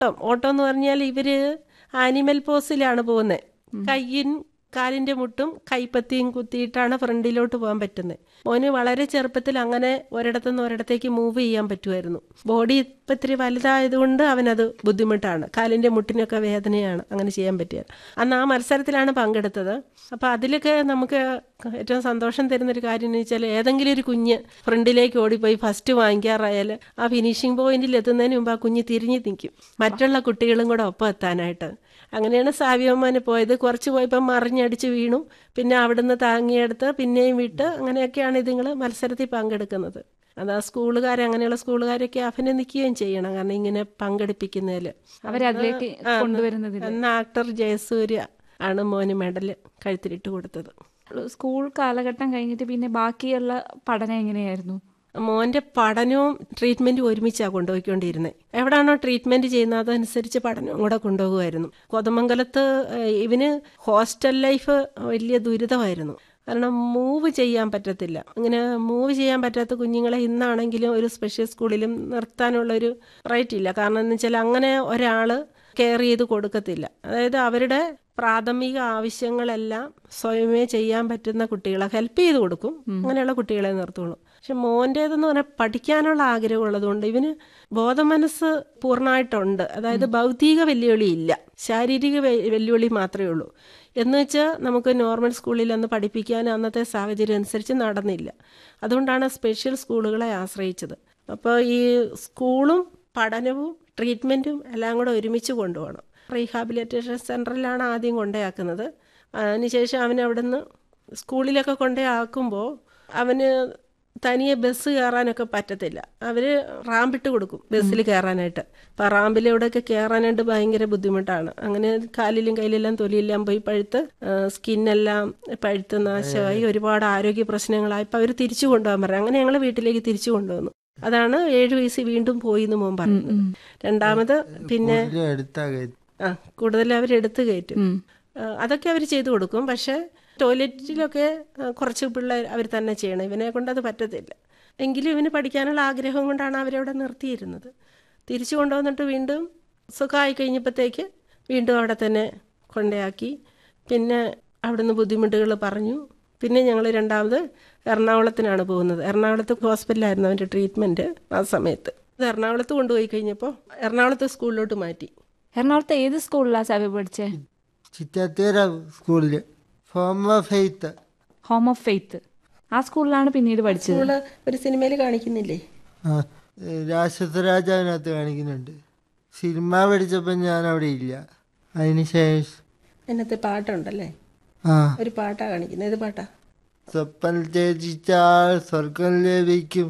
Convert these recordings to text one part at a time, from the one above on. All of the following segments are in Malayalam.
ഓട്ടം ഓട്ടം എന്ന് പറഞ്ഞാൽ ഇവര് ആനിമൽ പോസിലാണ് പോകുന്നത് കയ്യിൻ കാലിന്റെ മുട്ടും കൈപ്പത്തിയും കുത്തിയിട്ടാണ് ഫ്രണ്ടിലോട്ട് പോകാൻ പറ്റുന്നത് മോന് വളരെ ചെറുപ്പത്തിൽ അങ്ങനെ ഒരിടത്തുനിന്ന് ഒരിടത്തേക്ക് മൂവ് ചെയ്യാൻ പറ്റുമായിരുന്നു ബോഡി ഇപ്പം ഇത്തിരി വലുതായതുകൊണ്ട് അവനത് ബുദ്ധിമുട്ടാണ് കാലിന്റെ മുട്ടിനൊക്കെ വേദനയാണ് അങ്ങനെ ചെയ്യാൻ പറ്റിയത് അന്ന് ആ മത്സരത്തിലാണ് പങ്കെടുത്തത് അപ്പം അതിലൊക്കെ നമുക്ക് ഏറ്റവും സന്തോഷം തരുന്നൊരു കാര്യം എന്ന് വെച്ചാൽ ഏതെങ്കിലും ഒരു കുഞ്ഞ് ഫ്രണ്ടിലേക്ക് ഓടിപ്പോയി ഫസ്റ്റ് വാങ്ങിക്കാറായാൽ ആ ഫിനിഷിംഗ് പോയിന്റിൽ എത്തുന്നതിന് മുമ്പ് ആ കുഞ്ഞ് തിരിഞ്ഞ് നിൽക്കും മറ്റുള്ള കുട്ടികളും കൂടെ ഒപ്പം എത്താനായിട്ട് അങ്ങനെയാണ് സാവിയമ്മന് പോയത് കുറച്ച് പോയപ്പോൾ മറിഞ്ഞടിച്ച് വീണു പിന്നെ അവിടുന്ന് താങ്ങിയെടുത്ത് പിന്നെയും വിട്ട് അങ്ങനെയൊക്കെയാണ് ഇതുങ്ങൾ മത്സരത്തിൽ പങ്കെടുക്കുന്നത് അത് ആ സ്കൂളുകാർ അങ്ങനെയുള്ള സ്കൂളുകാരൊക്കെ അഭിനന്ദിക്കുകയും ചെയ്യണം കാരണം ഇങ്ങനെ പങ്കെടുപ്പിക്കുന്നതിൽ അവരതിലേക്ക് കൊണ്ടുവരുന്നതിൽ അന്ന് ആക്ടർ ജയസൂര്യ ആണ് മോന് മെഡൽ കഴുത്തിലിട്ട് കൊടുത്തത് സ്കൂൾ കാലഘട്ടം കഴിഞ്ഞിട്ട് പിന്നെ ബാക്കിയുള്ള പഠനം എങ്ങനെയായിരുന്നു മോന്റെ പഠനവും ട്രീറ്റ്മെന്റും ഒരുമിച്ചാണ് കൊണ്ടുപോയിക്കൊണ്ടിരുന്നത് എവിടാണോ ട്രീറ്റ്മെന്റ് ചെയ്യുന്നത് അതനുസരിച്ച് പഠനവും കൂടെ കൊണ്ടുപോകുമായിരുന്നു കോതമംഗലത്ത് ഏഹ്, ഇവന് ഹോസ്റ്റൽ ലൈഫ് വലിയ ദുരിതമായിരുന്നു കാരണം മൂവ് ചെയ്യാൻ പറ്റത്തില്ല ഇങ്ങനെ മൂവ് ചെയ്യാൻ പറ്റാത്ത കുഞ്ഞുങ്ങളെ ഇന്നാണെങ്കിലും ഒരു സ്പെഷ്യൽ സ്കൂളിലും നിർത്താനുള്ളൊരു റൈറ്റ് ഇല്ല കാരണം എന്ന് വെച്ചാൽ അങ്ങനെ ഒരാൾ കെയർ ചെയ്ത് കൊടുക്കത്തില്ല അതായത് അവരുടെ പ്രാഥമിക ആവശ്യങ്ങളെല്ലാം സ്വയമേ ചെയ്യാൻ പറ്റുന്ന കുട്ടികളെ ഹെൽപ്പ് ചെയ്ത് കൊടുക്കും അങ്ങനെയുള്ള കുട്ടികളെ നിർത്തുള്ളൂ പക്ഷെ മോൻ്റേതെന്ന് പറഞ്ഞാൽ പഠിക്കാനുള്ള ആഗ്രഹമുള്ളതുകൊണ്ട് ഇവന് ബോധമനസ്സ് പൂർണ്ണമായിട്ടുണ്ട് അതായത് ഭൗതിക വെല്ലുവിളി ഇല്ല ശാരീരിക വെ- വെല്ലുവിളി മാത്രമേ ഉള്ളൂ എന്ന് വെച്ചാൽ നമുക്ക് നോർമൽ സ്കൂളിൽ അന്ന് പഠിപ്പിക്കാൻ അന്നത്തെ സാഹചര്യം അനുസരിച്ച് നടന്നില്ല അതുകൊണ്ടാണ് സ്പെഷ്യൽ സ്കൂളുകളെ ആശ്രയിച്ചത് അപ്പോൾ ഈ സ്കൂളും പഠനവും ട്രീറ്റ്മെൻറ്റും എല്ലാം കൂടെ ഒരുമിച്ച് കൊണ്ടുപോകണം റീഹാബിലിറ്റേഷൻ സെൻറ്ററിലാണ് ആദ്യം കൊണ്ടേയാക്കുന്നത് അതിനുശേഷം അവൻ അവിടുന്ന് സ്കൂളിലൊക്കെ കൊണ്ടേയാക്കുമ്പോൾ അവന് തനിയെ ബസ് കയറാനൊക്കെ പറ്റത്തില്ല അവർ റാമ്പിട്ട് കൊടുക്കും ബസ്സിൽ കയറാനായിട്ട് അപ്പം റാമ്പിലൂടെയൊക്കെ കയറാനായിട്ട് ഭയങ്കര ബുദ്ധിമുട്ടാണ് അങ്ങനെ കാലിലും കയ്യിലെല്ലാം തൊലിയെല്ലാം പോയി പഴുത്ത് സ്കിന്നെല്ലാം പഴുത്ത് നാശമായി ഒരുപാട് ആരോഗ്യ പ്രശ്നങ്ങളായി ഇപ്പം അവർ തിരിച്ചു കൊണ്ടുപോകാൻ പറഞ്ഞു അങ്ങനെ ഞങ്ങൾ വീട്ടിലേക്ക് തിരിച്ചു കൊണ്ടുവന്നു അതാണ് ഏഴ് വയസ്സ് വീണ്ടും പോയി എന്ന് മോൻ പറഞ്ഞത് രണ്ടാമത് പിന്നെ എടുത്താ കയറ്റി ആ കൂടുതൽ അവരെടുത്ത് കയറ്റും ആ, അതൊക്കെ അവർ ചെയ്തു കൊടുക്കും പക്ഷേ ടോയ്ലറ്റിലൊക്കെ ആ, കുറച്ച് പിള്ളേർ അവർ തന്നെ ചെയ്യണം ഇവനെ കൊണ്ട് അത് പറ്റത്തില്ല എങ്കിലും ഇവന് പഠിക്കാനുള്ള ആഗ്രഹം കൊണ്ടാണ് അവരവിടെ നിർത്തിയിരുന്നത് തിരിച്ചു കൊണ്ടുവന്നിട്ട് വീണ്ടും സുഖമായി കഴിഞ്ഞപ്പോഴത്തേക്ക് വീണ്ടും അവിടെ തന്നെ കൊണ്ടയാക്കി പിന്നെ അവിടുന്ന് ബുദ്ധിമുട്ടുകൾ പറഞ്ഞു പിന്നെ ഞങ്ങൾ രണ്ടാമത് എറണാകുളത്തിനാണ് പോകുന്നത് എറണാകുളത്ത് ഹോസ്പിറ്റലായിരുന്നു അവൻ്റെ ട്രീറ്റ്മെൻറ്റ് ആ സമയത്ത് അത് എറണാകുളത്ത് കൊണ്ടുപോയി കഴിഞ്ഞപ്പോൾ എറണാകുളത്ത് സ്കൂളിലോട്ട് മാറ്റി എറണാകുളത്ത് ഏത് സ്കൂളിലാണ് സാബി പഠിച്ചേ ചിറ്റാത്തേര സ്കൂളിൽ form of faith home of faith ആ സ്കൂളിലാണ് പിന്നീട് പഠിച്ചത് സ്കൂള് ഒരു സിനിമയിൽ കാണിക്കുന്നില്ലേ ആ രാജരാജാവിനകത്ത് കാണിക്കുന്നുണ്ട് സിനിമ പഠിച്ചപ്പോൾ ഞാൻ അവിടെ ഇല്ല അതിന് ശേഷം അതിനകത്ത് പാട്ടുണ്ടല്ലേ ആ ഒരു പാട്ടാ കാണിക്കുന്നത് ഏത് പാട്ടാ സ്വപ്നം ത്യജിച്ചാൽ സ്വർഗം ലഭിക്കും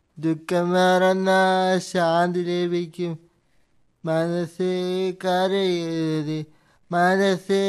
ദുഃഖമേറന്ന ശാന്തി ലഭിക്കും മനസ്സേ കരയരുത് മനസ്സേ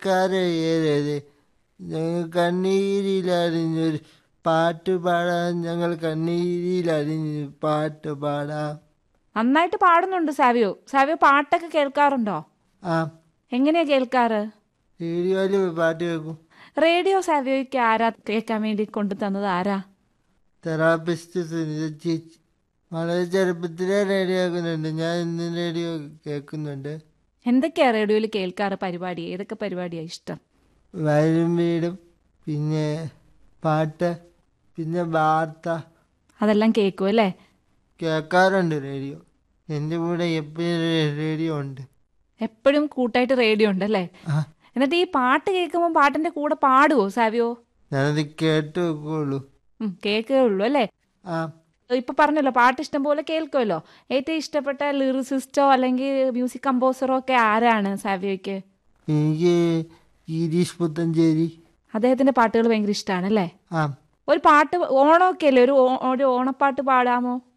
കരയരുത് ഞങ്ങൾ കണ്ണീരിലറിഞ്ഞൊരു പാട്ട് പാടാം ഞങ്ങൾ കണ്ണീരിലറിഞ്ഞ് പാട്ട് പാടാം നന്നായിട്ട് പാടുന്നുണ്ട് സാവിയോ സാവിയോ പാട്ടൊക്കെ കേൾക്കാറുണ്ടോ ആ എങ്ങനെയാ കേൾക്കാറ് റേഡിയോയിൽ പാട്ട് കേൾക്കും റേഡിയോ സാവിയോയ്ക്ക് ആരാ കേൾക്കാൻ വേണ്ടി കൊണ്ടു തന്നത് ആരാ തെറാപ്പിസ്റ്റ് സുനിത ചേച്ചി വളരെ ചെറുപ്പത്തിലേ റേഡിയോ കേൾക്കുന്നുണ്ട് ഞാൻ ഇന്നും റേഡിയോ കേൾക്കുന്നുണ്ട് എന്തൊക്കെയാ റേഡിയോയിൽ കേൾക്കാറ് പരിപാടി ഏതൊക്കെ പരിപാടിയാ ഇഷ്ടം വയലും വീടും പിന്നെ പാട്ട് പിന്നെ വാർത്ത അതെല്ലാം കേൾക്കും അല്ലേ കേൾക്കാറുണ്ട് റേഡിയോ എൻ്റെ കൂടെ എപ്പോഴും റേഡിയോ ഉണ്ട് എപ്പോഴും കൂട്ടായിട്ട് റേഡിയോ ഉണ്ടല്ലേ ആ എന്നിട്ട് ഈ പാട്ട് കേൾക്കുമ്പോൾ പാട്ടിന്റെ കൂടെ പാടുവോ സാവിയോ ഞാനത് കേട്ട് വെക്കുള്ളൂ ഉം, കേൾക്കേ ഉള്ളൂ അല്ലേ ആ ഇപ്പൊ പറഞ്ഞല്ലോ പാട്ട് ഇഷ്ടം പോലെ കേൾക്കുമല്ലോ ഏറ്റവും ഇഷ്ടപ്പെട്ട ലിറിസിസ്റ്റോ അല്ലെങ്കിൽ മ്യൂസിക് കമ്പോസറോ ഒക്കെ ആരാണ് സാവിയോയ്ക്ക് എനിക്ക് ഗിരീഷ് പുത്തഞ്ചേരി അദ്ദേഹത്തിന്റെ പാട്ടുകൾ ഭയങ്കര ഇഷ്ടമാണ് അല്ലേ ആ ഒരു പാട്ട് ഓണമൊക്കെ അല്ലേ ഒരു ഓ- ഒരു ഓണപ്പാട്ട് പാടാമോ